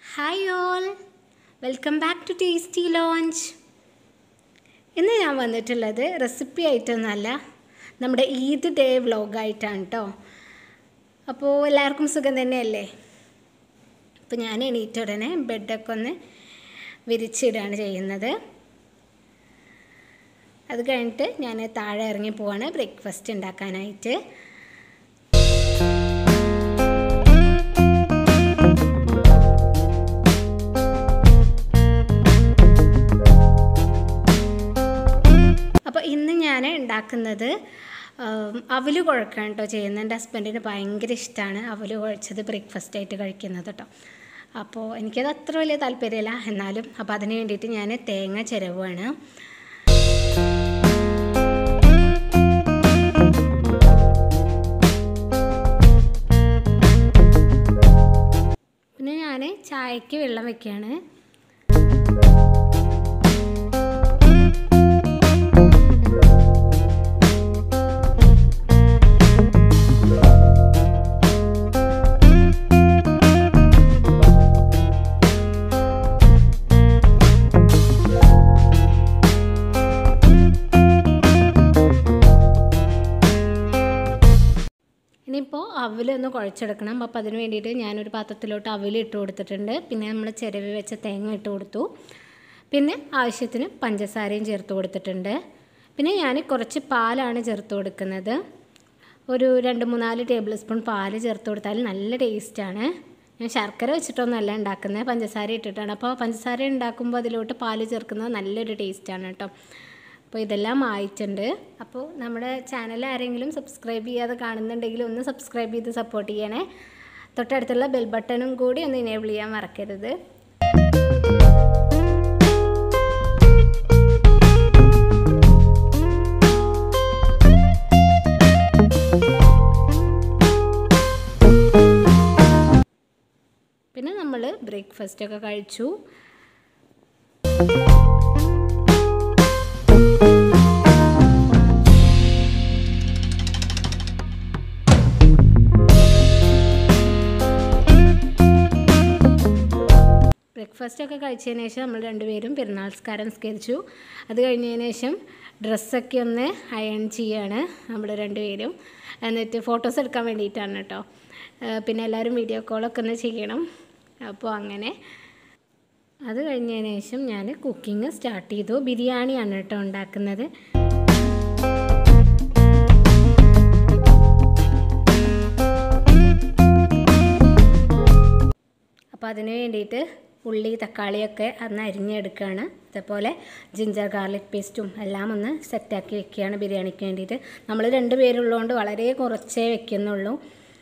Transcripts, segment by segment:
hi all welcome back to Tasty Lounge ഇന്ന് ഞാൻ വന്നിട്ടുള്ളത് റെസിപ്പി ആയിട്ടൊന്നുമല്ല നമ്മുടെ ഈദ് ഡേ വ്ലോഗായിട്ടാണ് കേട്ടോ അപ്പോൾ എല്ലാവർക്കും സുഖം തന്നെയല്ലേ അപ്പോൾ ഞാൻ എണീറ്റ ഉടനെ ബെഡൊക്കെ ഒന്ന് വിരിച്ചിടുകയാണ് ചെയ്യുന്നത് അത് കഴിഞ്ഞിട്ട് ഞാൻ താഴെ ഇറങ്ങി പോവാണ് ബ്രേക്ക്ഫാസ്റ്റ് ഉണ്ടാക്കാനായിട്ട് അപ്പോൾ ഇന്ന് ഞാൻ ഉണ്ടാക്കുന്നത് അവല് കുഴക്കാണ് കേട്ടോ ചെയ്യുന്നത് എൻ്റെ ഹസ്ബൻഡിന് ഭയങ്കര ഇഷ്ടമാണ് അവല് കുഴച്ചത് ബ്രേക്ക്ഫാസ്റ്റ് ആയിട്ട് കഴിക്കുന്നത് കേട്ടോ അപ്പോൾ എനിക്കത് അത്ര വലിയ താല്പര്യമില്ല എന്നാലും അപ്പോൾ അതിന് വേണ്ടിയിട്ട് ഞാൻ തേങ്ങ ചിരവുകയാണ് പിന്നെ ഞാൻ ചായക്ക് വെള്ളം വെക്കുകയാണ് ഇനിയിപ്പോൾ അവലൊന്ന് കുഴച്ചെടുക്കണം അപ്പോൾ അതിന് വേണ്ടിയിട്ട് ഞാനൊരു പാത്രത്തിലോട്ട് അവൽ ഇട്ട് കൊടുത്തിട്ടുണ്ട് പിന്നെ നമ്മൾ ചിരവി വെച്ച തേങ്ങ ഇട്ട് കൊടുത്തു പിന്നെ ആവശ്യത്തിന് പഞ്ചസാരയും ചേർത്ത് കൊടുത്തിട്ടുണ്ട് പിന്നെ ഞാൻ കുറച്ച് പാലാണ് ചേർത്ത് കൊടുക്കുന്നത് ഒരു രണ്ട് മൂന്നാല് ടേബിൾ സ്പൂൺ പാല് ചേർത്ത് കൊടുത്താൽ നല്ല ടേസ്റ്റാണ് ഞാൻ ശർക്കര വെച്ചിട്ടൊന്നുമല്ല ഉണ്ടാക്കുന്നത് പഞ്ചസാര ഇട്ടിട്ടാണ് അപ്പോൾ പഞ്ചസാര ഉണ്ടാക്കുമ്പോൾ അതിലോട്ട് പാല് ചേർക്കുന്നത് നല്ലൊരു ടേസ്റ്റാണ് കേട്ടോ അപ്പോൾ ഇതെല്ലാം ആയിട്ടുണ്ട് അപ്പോൾ നമ്മുടെ ചാനൽ ആരെങ്കിലും സബ്സ്ക്രൈബ് ചെയ്യാതെ കാണുന്നുണ്ടെങ്കിൽ ഒന്ന് സബ്സ്ക്രൈബ് ചെയ്ത് സപ്പോർട്ട് ചെയ്യണേ തൊട്ടടുത്തുള്ള ബെൽ ബട്ടണും കൂടി ഒന്ന് ഇനേബിൾ ചെയ്യാൻ മറക്കരുത് പിന്നെ നമ്മൾ ബ്രേക്ക്ഫാസ്റ്റ് ഒക്കെ കഴിച്ചു ബ്രേക്ക്ഫാസ്റ്റ് ഒക്കെ കഴിച്ചതിന് ശേഷം നമ്മൾ രണ്ടുപേരും പെരുന്നാൾസ്കാരം നിസ്കരിച്ചു അത് കഴിഞ്ഞതിന് ശേഷം ഡ്രസ്സൊക്കെ ഒന്ന് അയൺ ചെയ്യാണ് നമ്മൾ രണ്ടുപേരും എന്നിട്ട് ഫോട്ടോസ് എടുക്കാൻ വേണ്ടിയിട്ടാണ് കേട്ടോ പിന്നെ എല്ലാവരും വീഡിയോ കോളൊക്കെ ഒന്ന് ചെയ്യണം അപ്പോൾ അങ്ങനെ അത് കഴിഞ്ഞതിന് ശേഷം ഞാൻ കുക്കിംഗ് സ്റ്റാർട്ട് ചെയ്തു ബിരിയാണിയാണ് കേട്ടോ ഉണ്ടാക്കുന്നത് അപ്പോൾ അതിന് വേണ്ടിയിട്ട് ഉള്ളി തക്കാളിയൊക്കെ അന്ന് അരിഞ്ഞെടുക്കുകയാണ് അതേപോലെ ജിഞ്ചർ ഗാർലിക് പേസ്റ്റും എല്ലാം ഒന്ന് സെറ്റാക്കി വെക്കുകയാണ് ബിരിയാണിക്ക് വേണ്ടിയിട്ട് നമ്മൾ രണ്ട് പേരുള്ളതുകൊണ്ട് വളരെ കുറച്ചേ വെക്കുന്നുള്ളൂ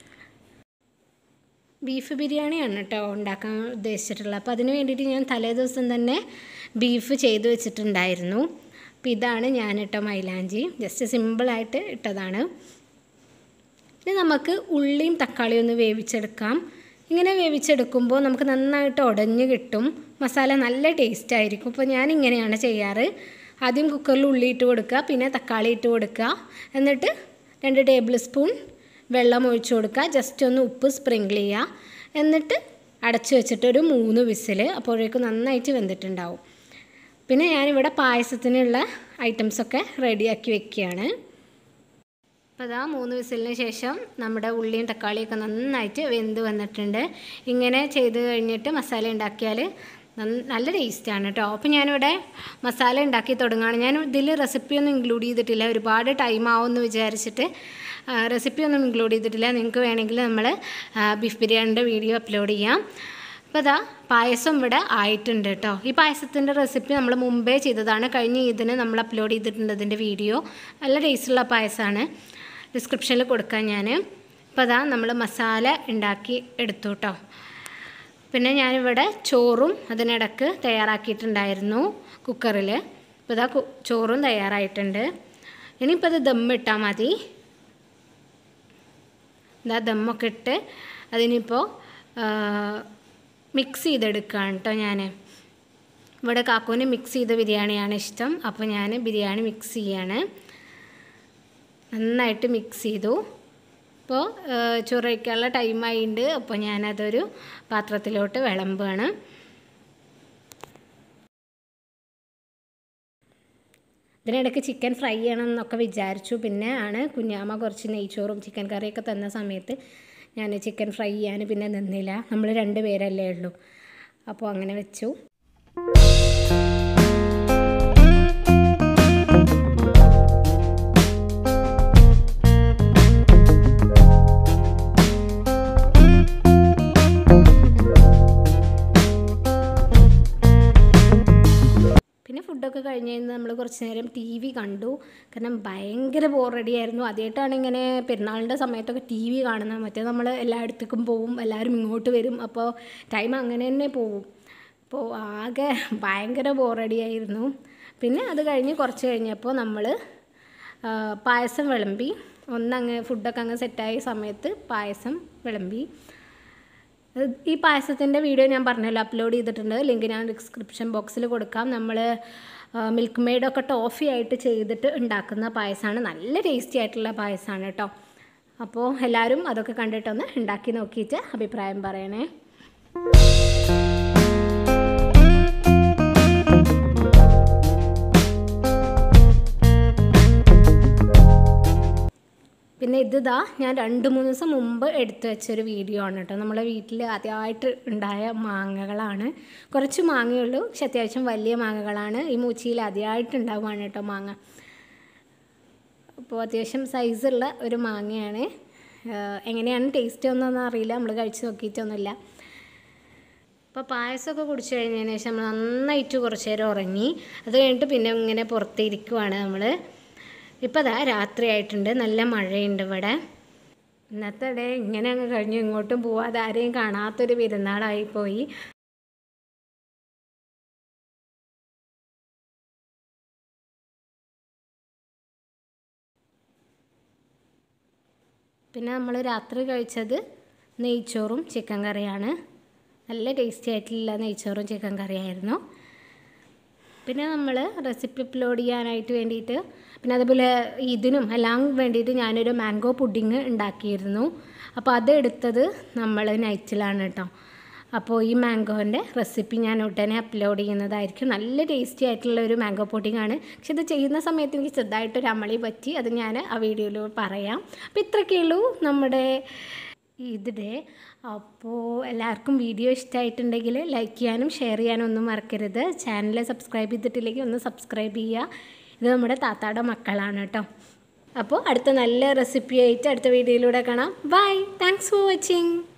ബീഫ് ബിരിയാണിയാണ് കേട്ടോ ഉണ്ടാക്കാൻ ഉദ്ദേശിച്ചിട്ടുള്ളത് അപ്പോൾ അതിന് വേണ്ടിയിട്ട് ഞാൻ തലേ ദിവസം തന്നെ ബീഫ് ചെയ്ത് വെച്ചിട്ടുണ്ടായിരുന്നു അപ്പോൾ ഇതാണ് ഞാൻ ഇട്ട മൈലാഞ്ചി ജസ്റ്റ് സിമ്പിളായിട്ട് ഇട്ടതാണ് ഇനി നമുക്ക് ഉള്ളിയും തക്കാളിയും ഒന്ന് വേവിച്ചെടുക്കാം ഇങ്ങനെ വേവിച്ചെടുക്കുമ്പോൾ നമുക്ക് നന്നായിട്ട് ഉടഞ്ഞ് കിട്ടും മസാല നല്ല ടേസ്റ്റ് ആയിരിക്കും അപ്പോൾ ഞാൻ ഇങ്ങനെയാണ് ചെയ്യാറ് ആദ്യം കുക്കറിൽ ഉള്ളി ഇട്ട് കൊടുക്കുക പിന്നെ തക്കാളി ഇട്ട് കൊടുക്കുക എന്നിട്ട് രണ്ട് ടേബിൾ സ്പൂൺ വെള്ളം ഒഴിച്ചു കൊടുക്കുക ജസ്റ്റ് ഒന്ന് ഉപ്പ് സ്പ്രിങ്കിൾ ചെയ്യുക എന്നിട്ട് അടച്ചു വെച്ചിട്ട് ഒരു മൂന്ന് വിസിൽ അപ്പോഴേക്കും നന്നായിട്ട് വെന്തിട്ടുണ്ടാവും പിന്നെ ഞാനിവിടെ പായസത്തിനുള്ള ഐറ്റംസൊക്കെ റെഡിയാക്കി വെക്കുകയാണ് അപ്പോൾ അതാ മൂന്ന് വിസിലിന് ശേഷം നമ്മുടെ ഉള്ളിയും തക്കാളിയൊക്കെ നന്നായിട്ട് വെന്ത് വന്നിട്ടുണ്ട് ഇങ്ങനെ ചെയ്ത് കഴിഞ്ഞിട്ട് മസാല ഉണ്ടാക്കിയാൽ നല്ല ടേസ്റ്റാണ് കേട്ടോ അപ്പോൾ ഞാനിവിടെ മസാല ഉണ്ടാക്കി തുടങ്ങുകയാണ് ഞാൻ ഇതിൽ റെസിപ്പിയൊന്നും ഇൻക്ലൂഡ് ചെയ്തിട്ടില്ല ഒരുപാട് ടൈം ആവുമെന്ന് വിചാരിച്ചിട്ട് റെസിപ്പി ഒന്നും ഇൻക്ലൂഡ് ചെയ്തിട്ടില്ല നിങ്ങൾക്ക് വേണമെങ്കിൽ നമ്മൾ ബീഫ് ബിരിയാണിൻ്റെ വീഡിയോ അപ്ലോഡ് ചെയ്യാം അപ്പോൾ അതാ പായസം ഇവിടെ ആയിട്ടുണ്ട് കേട്ടോ ഈ പായസത്തിൻ്റെ റെസിപ്പി നമ്മൾ മുമ്പേ ചെയ്തതാണ് കഴിഞ്ഞ ഇതിന് നമ്മൾ അപ്ലോഡ് ചെയ്തിട്ടുണ്ട് ഇതിൻ്റെ വീഡിയോ നല്ല ടേസ്റ്റുള്ള പായസമാണ് ഡിസ്ക്രിപ്ഷനിൽ കൊടുക്കാം ഞാൻ അപ്പോൾ അതാ നമ്മൾ മസാല ഉണ്ടാക്കി എടുത്തു കേട്ടോ പിന്നെ ഞാനിവിടെ ചോറും അതിനിടക്ക് തയ്യാറാക്കിയിട്ടുണ്ടായിരുന്നു കുക്കറിൽ ഇപ്പോൾ ഇതാ ചോറും തയ്യാറായിട്ടുണ്ട് ഇനിയിപ്പോൾ അത് ദമ്മിട്ടാൽ മതി ഇതാ ദമ്മൊക്കെ ഇട്ട് അതിനിപ്പോൾ മിക്സ് ചെയ്തെടുക്കുകയാണ് കേട്ടോ ഞാൻ ഇവിടെ കാക്കൂന് മിക്സ് ചെയ്ത ബിരിയാണിയാണ് ഇഷ്ടം അപ്പോൾ ഞാൻ ബിരിയാണി മിക്സ് ചെയ്യാണ് നന്നായിട്ട് മിക്സ് ചെയ്തു അപ്പോൾ ചോറ് കഴിക്കാനുള്ള ടൈമായിട്ടുണ്ട് അപ്പോൾ ഞാനതൊരു പാത്രത്തിലോട്ട് വിളമ്പുകയാണ് ഇതിനിടയ്ക്ക് ചിക്കൻ ഫ്രൈ ചെയ്യണം എന്നൊക്കെ വിചാരിച്ചു പിന്നെ ആണ് കുഞ്ഞാമ്മ കുറച്ച് നെയ്ച്ചോറും ചിക്കൻ കറിയൊക്കെ തന്ന സമയത്ത് ഞാൻ ചിക്കൻ ഫ്രൈ ചെയ്യാൻ പിന്നെ നിന്നില്ല നമ്മൾ രണ്ട് പേരല്ലേ ഉള്ളൂ അപ്പോൾ അങ്ങനെ വെച്ചു പിന്നെ ഫുഡൊക്കെ കഴിഞ്ഞ് കഴിഞ്ഞ് നമ്മൾ കുറച്ച് നേരം ടി വി കണ്ടു കാരണം ഭയങ്കര ബോറടിയായിരുന്നു ആദ്യമായിട്ടാണ് ഇങ്ങനെ പെരുന്നാളിൻ്റെ സമയത്തൊക്കെ ടി വി കാണുന്നത് മറ്റേ നമ്മൾ എല്ലായിടത്തേക്കും പോവും എല്ലാവരും ഇങ്ങോട്ട് വരും അപ്പോൾ ടൈം അങ്ങനെ തന്നെ പോവും അപ്പോൾ ആകെ ഭയങ്കര ബോറടിയായിരുന്നു പിന്നെ അത് കഴിഞ്ഞ് കുറച്ച് കഴിഞ്ഞപ്പോൾ നമ്മൾ പായസം വിളമ്പി ഒന്നങ്ങ് ഫുഡൊക്കെ അങ്ങ് സെറ്റായ സമയത്ത് പായസം വിളമ്പി ഈ പായസത്തിൻ്റെ വീഡിയോ ഞാൻ പറഞ്ഞല്ലോ അപ്ലോഡ് ചെയ്തിട്ടുണ്ട് ലിങ്ക് ഞാൻ ഡിസ്ക്രിപ്ഷൻ ബോക്സിൽ കൊടുക്കാം നമ്മൾ മിൽക്ക് മെയ്ഡൊക്കെ ടോഫി ആയിട്ട് ചെയ്തിട്ട് ഉണ്ടാക്കുന്ന പായസമാണ് നല്ല ടേസ്റ്റി ആയിട്ടുള്ള പായസമാണ് കേട്ടോ അപ്പോൾ എല്ലാവരും അതൊക്കെ കണ്ടിട്ടൊന്ന് ഉണ്ടാക്കി നോക്കിയിട്ട് അഭിപ്രായം പറയണേ പിന്നെ ഇതിതാ ഞാൻ രണ്ട് മൂന്ന് ദിവസം മുമ്പ് എടുത്തു വെച്ചൊരു വീഡിയോ ആണ് കേട്ടോ നമ്മളെ വീട്ടിൽ ആദ്യമായിട്ട് ഉണ്ടായ മാങ്ങകളാണ് കുറച്ച് മാങ്ങയുള്ളൂ പക്ഷെ അത്യാവശ്യം വലിയ മാങ്ങകളാണ് ഈ മൂച്ചിയിൽ ആദ്യമായിട്ട് ഉണ്ടാവുകയാണ് കേട്ടോ മാങ്ങ അപ്പോൾ അത്യാവശ്യം സൈസുള്ള ഒരു മാങ്ങയാണ് എങ്ങനെയാണ് ടേസ്റ്റ് ഒന്നൊന്നും അറിയില്ല നമ്മൾ കഴിച്ച് നോക്കിയിട്ടൊന്നുമില്ല അപ്പോൾ പായസമൊക്കെ കുടിച്ചു കഴിഞ്ഞതിന് ശേഷം നമ്മൾ നന്നായിട്ട് കുറച്ച് നേരം ഉറങ്ങി അത് കഴിഞ്ഞിട്ട് പിന്നെ ഇങ്ങനെ പുറത്തിരിക്കുവാണ് നമ്മൾ ഇപ്പോൾ അതാ രാത്രിയായിട്ടുണ്ട് നല്ല മഴയുണ്ട് ഇവിടെ ഇന്നത്തെ ഡേ ഇങ്ങനെ അങ്ങ് കഴിഞ്ഞു ഇങ്ങോട്ടും പോവാതെ ആരെയും കാണാത്തൊരു പെരുന്നാളായി പോയി പിന്നെ നമ്മൾ രാത്രി കഴിച്ചത് നെയ്ച്ചോറും ചിക്കൻ കറിയാണ് നല്ല ടേസ്റ്റി ആയിട്ടുള്ള നെയ്ച്ചോറും ചിക്കൻ കറിയായിരുന്നു പിന്നെ നമ്മൾ റെസിപ്പി അപ്ലോഡ് ചെയ്യാനായിട്ട് വേണ്ടിയിട്ട് പിന്നെ അതുപോലെ ഇതിനും എല്ലാം വേണ്ടിയിട്ട് ഞാനൊരു മാംഗോ പുഡിങ് ഉണ്ടാക്കിയിരുന്നു അപ്പോൾ അത് എടുത്തത് നമ്മൾ നൈറ്റിലാണ് കേട്ടോ അപ്പോൾ ഈ മാംഗോൻ്റെ റെസിപ്പി ഞാൻ ഉടനെ അപ്ലോഡ് ചെയ്യുന്നതായിരിക്കും നല്ല ടേസ്റ്റി ആയിട്ടുള്ള ഒരു മാംഗോ പുഡിംഗ് ആണ് പക്ഷെ ഇത് ചെയ്യുന്ന സമയത്ത് എനിക്ക് ചെറുതായിട്ടൊരു അമളി പറ്റി അത് ഞാൻ ആ വീഡിയോയിൽ പറയാം അപ്പോൾ ഇത്രയൊക്കെ ഉള്ളൂ നമ്മുടെ ഇതിടെ അപ്പോൾ എല്ലാവർക്കും വീഡിയോ ഇഷ്ടമായിട്ടുണ്ടെങ്കിൽ ലൈക്ക് ചെയ്യാനും ഷെയർ ചെയ്യാനും ഒന്നും മറക്കരുത് ചാനൽ സബ്സ്ക്രൈബ് ചെയ്തിട്ടില്ലെങ്കിൽ ഒന്ന് സബ്സ്ക്രൈബ് ചെയ്യുക ഇത് നമ്മുടെ താത്തായുടെ മക്കളാണ് കേട്ടോ അപ്പോൾ അടുത്ത നല്ല റെസിപ്പി ആയിട്ട് അടുത്ത വീഡിയോയിലൂടെ കാണാം ബൈ താങ്ക്സ് ഫോർ വാച്ചിങ്